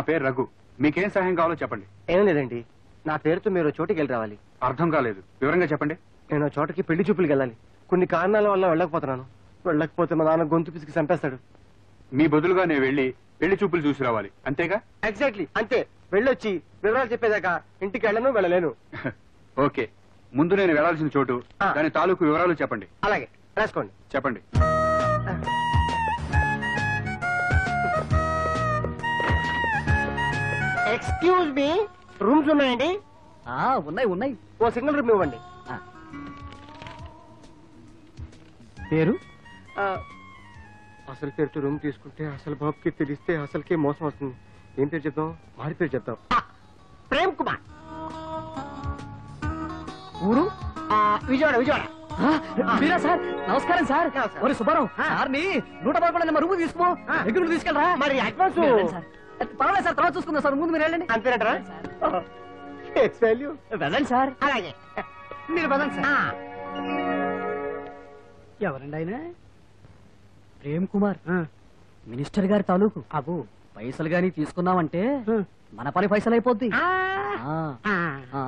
పేరు రఘు మీకేం సహాయం కావాలో చెప్పండి ఏం లేదండి నా పేరుతో మీరు ఓ చోటికి వెళ్ళి రావాలి అర్థం కాలేదు వివరంగా చెప్పండి నేను ఆ చోటకి పెళ్లి చూపులకు వెళ్ళాలి కొన్ని కారణాల వల్ల వెళ్ళకపోతున్నాను వెళ్ళకపోతే మా నాన్న గొంతు పిసికి చంపేస్తాడు మీ బదులుగా నేను వెళ్ళి పెళ్లి చూపులు చూసి రావాలి అంతేగా ఎగ్జాక్ట్లీ అంతే వెళ్ళొచ్చి వివరాలు చెప్పేదాకా ఇంటికి వెళ్ళను వెళ్ళలేను ఓకే ముందు నేను వెళ్లాల్సిన చోటు ఆ. దాని తాలూకు వివరాలు చెప్పండి అలాగే రాసుకోండి చెప్పండి ఎక్స్క్యూజ్ మీ రూమ్స్ ఉన్నాయండి ఆ, ఉన్నాయి ఉన్నాయి ఓ సింగిల్ రూమ్ ఇవ్వండి పేరు ఆ, అసలు పేరుతో రూమ్ తీసుకుంటే అసలు బాబుకి తెలిస్తే అసలుకే మోసం వస్తుంది ఏం పేరు చెప్దాం వాడి పేరు చెప్దాం ప్రేమ్ కుమార్ ఊరు విజయవాడ విజయవాడ ఆ, మీరా సార్ నమస్కారం సార్ నమస్కారం. ఒరే సుబ్బారావు ఆ. సార్ని నూట పదకొండు నెంబర్ రూమ్ తీసుకో ఆ. దగ్గర తీసుకెళ్ళరా మరి అడ్వాన్స్ మీరు వెళ్ళండి సార్ పర్వాలేదు సార్ తర్వాత చూసుకుందాం సార్ ముందు మీరు వెళ్ళండి అంతేనటరా ఫేస్ వాల్యూ వెళ్ళండి సార్ అలాగే మీరు పదండి సార్ ఎవరండి ఆయన ప్రేమ్ కుమార్ మినిస్టర్ గారి తాలూకు అబు పైసలు గాని తీసుకున్నామంటే మన పని పైసలు అయిపోద్ది ఆ, ఆ.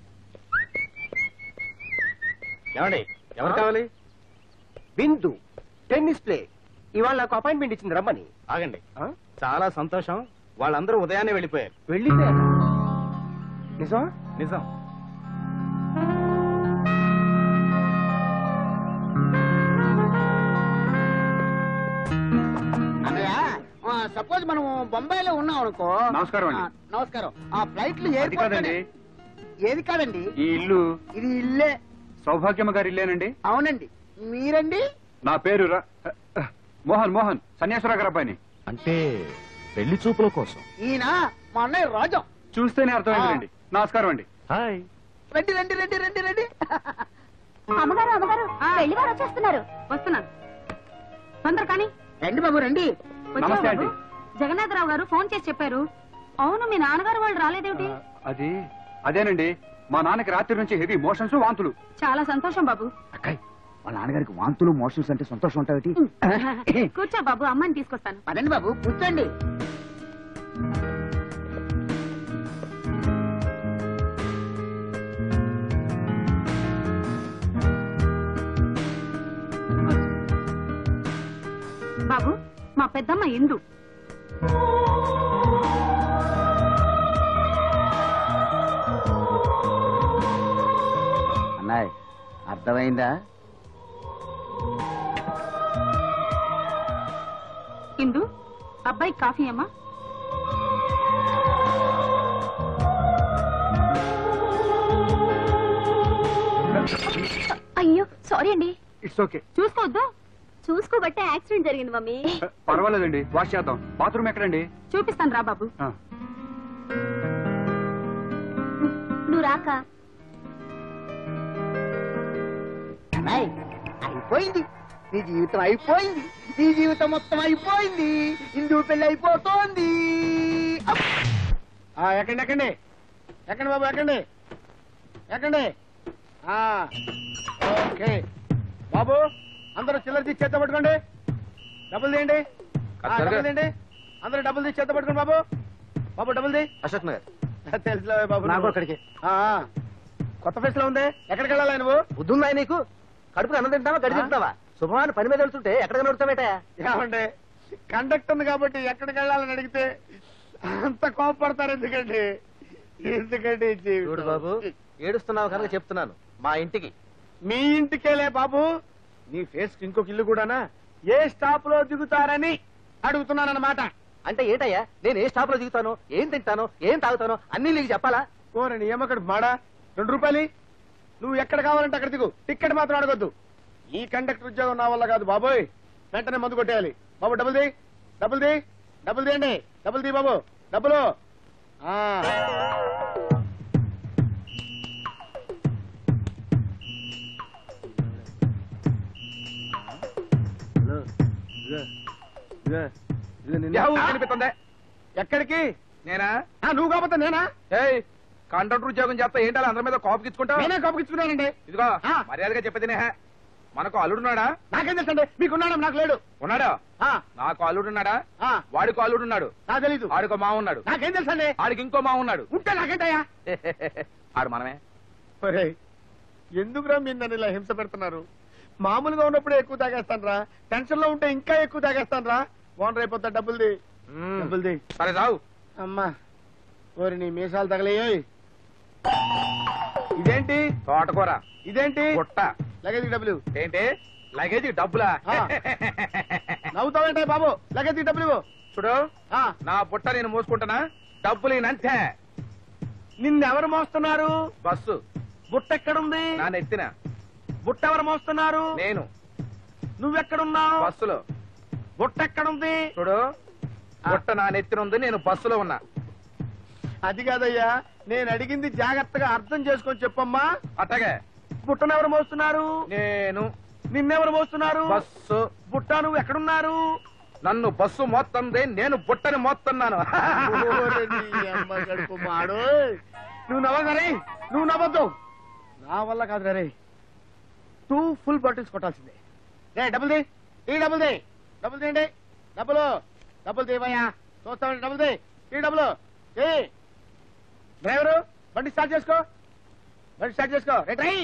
ఏమండి ఎవరు కావాలి బిందు టెన్నిస్ ప్లే ఇవాళ నాకు అపాయింట్మెంట్ ఇచ్చింది రమ్మని ఆగండి ఆ? చాలా సంతోషం వాళ్ళందరూ ఉదయాన్నే వెళ్ళిపోయారు వెళ్ళిపోయారు నిజం నిజం అన్నయ్య సపోజ్ మనం బొంబాయిలో ఉన్నాం అనుకో నమస్కారం అండి. ఆ, నమస్కారం ఆ ఫ్లైట్లు అది ఎయిర్పోర్ట్ కాదండి ఏది కాదండి ఈ ఇల్లు ఇది ఇల్లే సౌభాగ్యమ్మ గారి ఇల్లేనండి అవునండి మీరండి నా పేరు ర- మోహన్ మోహన్ సన్యాసరావు గారి అబ్బాయిని అంటే పెళ్లి చూపుల కోసం ఈయన మా అన్నయ్య రాజం చూస్తేనే అర్థమైందండి నమస్కారం అండి హాయ్ రండి రండి రండి రండి రండి అమ్మగారు అమ్మగారు పెళ్లి వారు వచ్చేస్తున్నారు వస్తున్నాను తొందర కానీ రండి బాబు రండి వచ్చావా నమస్తే బాబు? ఆంటీ. జగన్నాథరావు గారు ఫోన్ చేసి చెప్పారు అవును మీ నాన్నగారు వాళ్ళు రాలేదేమిటి అది అదేనండి మా నాన్నకి రాత్రి నుంచి హెవీ మోషన్స్ వాంతులు చాలా సంతోషం బాబు అక్కాయ్ వాళ్ళ నాన్నగారికి వాంతులు మోషన్స్ అంటే సంతోషం ఉంటాయి కూర్చో బాబు అమ్మని తీసుకొస్తాను పదండి బాబు కూర్చోండి బాబు మా పెద్దమ్మ ఇందు అన్నాయ్ అర్థమైందా ఇందు అబ్బాయి కాఫీ అమ్మా అయ్యో సారీ అండి ఇట్స్ ఓకే చూసుకోవద్దు చూసుకోబట్టే యాక్సిడెంట్ జరిగింది మమ్మీ పర్వాలేదండి వాష్ చేద్దాం బాత్రూమ్ ఎక్కడండి చూపిస్తాను రా బాబు ఆ, నువ్వు రాక అన్నయ్య అయిపోయింది నీ జీవితం అయిపోయింది నీ జీవితం మొత్తం అయిపోయింది హిందూ పెళ్లి అయిపోతోంది అప్! ఆ, ఎక్కండి ఎక్కండి ఎక్కండి బాబు ఎక్కండి ఎక్కండి ఆ, ఓకే బాబు అందరూ చిల్లర తీసి చేత పట్టుకోండి డబ్బులు తీయండి ఆ, డబ్బులు తీయండి అందరూ డబ్బులు తీసి చేత పట్టుకోండి బాబు బాబు డబ్బులు తీ అశోక్ నగర్ తెలుసులే బాబు నాకు నువ్వు. అక్కడికి ఆ, ఆ. కొత్త ఫేస్ లో ఉంది ఎక్కడికి వెళ్ళాలి నువ్వు బుద్ధుందా నీకు కడుపుకి అన్నం తింటావా గడి తింటావా శుభమాన్ని పని మీద వెళ్తుంటే ఎక్కడ నడుస్తావేట ఏమండి కండక్ట్ ఉంది కాబట్టి ఎక్కడికి వెళ్ళాలని అడిగితే అంత కోపడతారు ఎందుకండి ఎందుకండి ఈ జీవితం? చూడు బాబు ఏడుస్తున్నావు కనుక చెప్తున్నాను మా ఇంటికి మీ ఇంటికేలే బాబు నీ ఫేస్ కి ఇంకొక ఇల్లు కూడానా ఏ స్టాప్ లో దిగుతారని అడుగుతున్నానన్నమాట అంటే ఏంటయ్యా నేను ఏ స్టాప్ లో దిగుతాను ఏం తింటాను ఏం తాగుతాను అన్ని నీకు చెప్పాలా ఓరని ఏమక్కడ మాడా రెండు రూపాయలు నువ్వు ఎక్కడ కావాలంటే అక్కడ దిగు టికెట్ మాత్రం అడగొద్దు ఈ కండక్టర్ ఉద్యోగం నా వల్ల కాదు బాబోయ్ వెంటనే మందు కొట్టేయాలి బాబు డబ్బులు ది డబ్బులు ది డబ్బులు తీయండి డబ్బులు తీ బాబు డబ్బులు ఆ. యా ఊరు కనిపిస్తుంది ఎక్కడికి నేనా ఆ, నువ్వు కాకపోతే నేనా ఏయ్ కండక్టర్ ఉద్యోగం చేస్తా ఏంటి అలా అందరి మీద కోపకిచ్చుకుంటావు నేనే కోపకిచ్చుకున్నానండి ఇదిగో ఆ. మర్యాదగా చెప్పేది నేహ మనకు అల్లుడున్నాడా నాకేం తెలుసండి మీకున్నాడు నాకు లేడు ఉన్నాడా ఆ, నాకు అల్లుడున్నాడా ఆ, వాడికి అల్లుడున్నాడు నాకు తెలీదు ఆడికో మా ఉన్నాడు నాకేం తెలుసండి ఆడికి ఇంకో మా ఉన్నాడు ఉంటే నాకేంటయ్యా ఆడు మనమే ఒరే ఎందుకురా మీరు నన్ను ఇలా హింస పెడుతున్నారు మామూలుగా ఉన్నప్పుడే ఎక్కువ తాగేస్తాను రా టెన్షన్ లో ఉంటే ఇంకా ఎక్కువ తాగేస్తాను రా ఓనర్ అయిపోతా డబ్బుల్ది డబ్బుల్ది సరే సావు అమ్మా ఓరి నీ మీసాలు తగలేయోయ్ ఇదేంటి తోటకూర ఇదేంటి గుట్ట లగేజ్ డబ్బులు ఏంటి లగేజ్ డబ్బులా ఆ. నవ్వుతావేంటే బాబు లగేజ్ డబ్బులు ఇవ్వు. చూడు ఆ నా బుట్ట నేను మోసుకుంటున్నా డబ్బులు ఈయనంతే నిన్నెవరు మోస్తున్నారు బస్సు బుట్ట ఎక్కడుంది నా నెత్తిన బుట్ట ఎవరు మోస్తున్నారు నేను నువ్వెక్కడున్నావు బస్సులో బుట్ట ఎక్కడుంది చూడు బుట్ట నా నెత్తిన ఉంది నేను బస్సులో ఉన్నా అది కాదయ్యా నేను అడిగింది జాగ్రత్తగా అర్థం చేసుకొని చెప్పమ్మా అట్టగే బుట్టనెవరు మోస్తున్నారు నేను నిన్నెవరు మోస్తున్నారు బస్సు బుట్ట నువ్వు ఎక్కడున్నారు నన్ను బస్సు మోస్తుంది నేను బుట్టని మోస్తున్నాను ఓరి నీ అమ్మ కడుపు మాడు నువ్వు నవ్వదు రే నువ్వు నవ్వద్దు నా వల్ల కాదు రే టూ ఫుల్ బాటిల్స్ కొట్టాల్సిందే రే డబుల్ ది ఈ డబుల్ ది డబుల్ తీయండి డబ్బులు డబ్బులు తీవయ్యా చూస్తామండి డబుల్ ది ఈ డబ్బులు ఏ డ్రైవరు బండి స్టార్ట్ చేసుకో బండి స్టార్ట్ చేసుకో రే ట్రై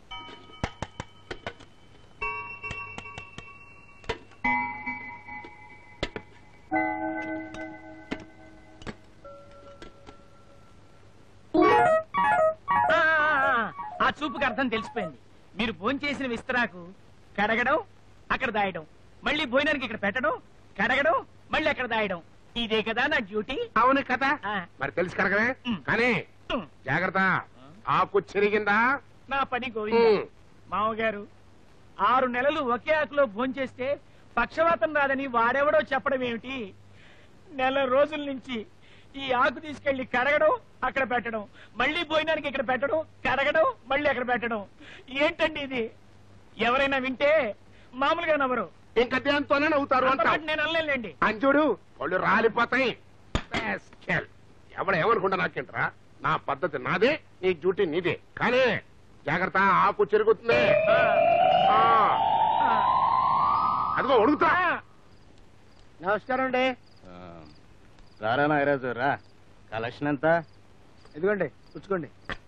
ఆ, ఆ, ఆ, ఆ చూపుకి అర్థం తెలిసిపోయింది మీరు భోంచేసిన విస్తరాకు కడగడం అక్కడ దాయడం మళ్ళీ భోజనానికి ఇక్కడ పెట్టడం కడగడం మళ్ళీ అక్కడ దాయడం ఇదే కదా నా డ్యూటీ అవును కథ ఆ, మరి తెలుసు కనుకనే ఉమ్. కానీ ఉమ్, జాగ్రత్త ఆకు చెరిగిందా నా పని గోవింద ఉమ్. మామగారు ఆరు నెలలు ఒకే ఆకులో భోంచేస్తే పక్షవాతం రాదని వాడెవడో చెప్పడం ఏమిటి నెల రోజుల నుంచి ఈ ఆకు తీసుకెళ్లి కడగడం అక్కడ పెట్టడం మళ్ళీ భోజనానికి ఇక్కడ పెట్టడం కడగడం మళ్ళీ అక్కడ పెట్టడం ఏంటండి ఇది ఎవరైనా వింటే మామూలుగా నవ్వరు ఇంకా దేంతోనే నవ్వుతారు అంత అంటావు మాట నేను అనలేండి అంచుడు వాళ్ళు రాలిపోతాయి Rascal. ఎవడు ఏమనుకుంటా నాకేంట్రా నా పద్ధతి నాదే నీ డ్యూటీ నీదే కానీ జాగ్రత్త ఆకు చెరుగుతుంది ఆ, అదిగో ఉడుకుతా నమస్కారం అండి రారా నాగరాజు రా కలెక్షన్ ఎంత ఇదిగోండి పుచ్చుకోండి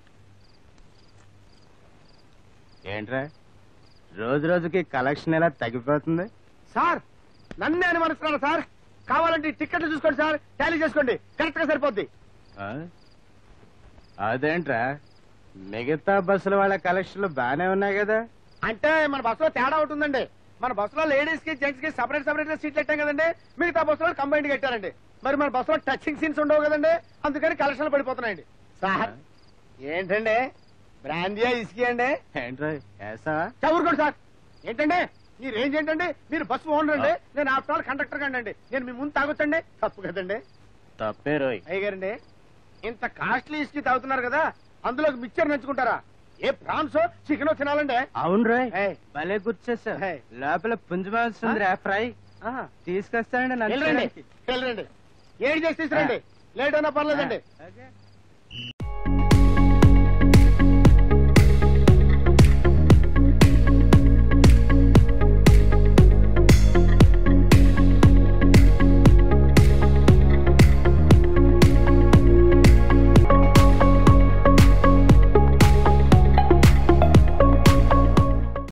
ఏంట్రా రోజు రోజుకి కలెక్షన్ ఎలా తగ్గిపోతుంది సార్ నన్నే అనుమానిస్తున్నాను సార్ కావాలంటే ఈ టిక్కెట్లు చూసుకోండి సార్ టాలీ చేసుకోండి కరెక్ట్ గా సరిపోద్ది ఆ? అదేంట్రా మిగతా బస్సుల వాళ్ళ కలెక్షన్లు బానే ఉన్నాయి కదా అంటే మన బస్సులో తేడా ఉంటుందండి మన బస్సులో లేడీస్ కి జెంట్స్ కి సపరేట్ సపరేట్ గా సీట్లు పెట్టాం కదండి మిగతా బస్సులో కంబైండ్ కట్టారండి మరి మన బస్సులో టచింగ్ సీన్స్ ఉండవు కదండి అందుకని కలెక్షన్లు పడిపోతున్నాయండి సార్ ఏంటండి బ్రాండియా ఇసుకి అండి ఏంట్రా వేసావా చదువుకోండి సార్ ఏంటండి మీ రేంజ్ ఏంటండి మీరు బస్సు ఓనర్ అండి నేను ఆఫ్టర్ ఆల్ కండక్టర్ కండి నేను మీ ముందు తాగొచ్చండి తప్పు కదండి తప్పే రోయ్ అయ్యగారండి ఇంత కాస్ట్లీ ఇసుకి తాగుతున్నారు కదా అందులోకి మిక్చర్ నంచుకుంటారా ఏ ప్రాన్స్ చికెన్ తినాలండి అవును రోయ్ ఏయ్. భలే గుర్చేసావు ఏయ్. లోపల పుంజమాల్సిందిరా ఫ్రై ఆహా. తీసుకొస్తానండి వెళ్ళండి వెళ్ళండి ఏడు చేసి తీసుకురండి లేట్ అయినా పర్లేదండి ఓకే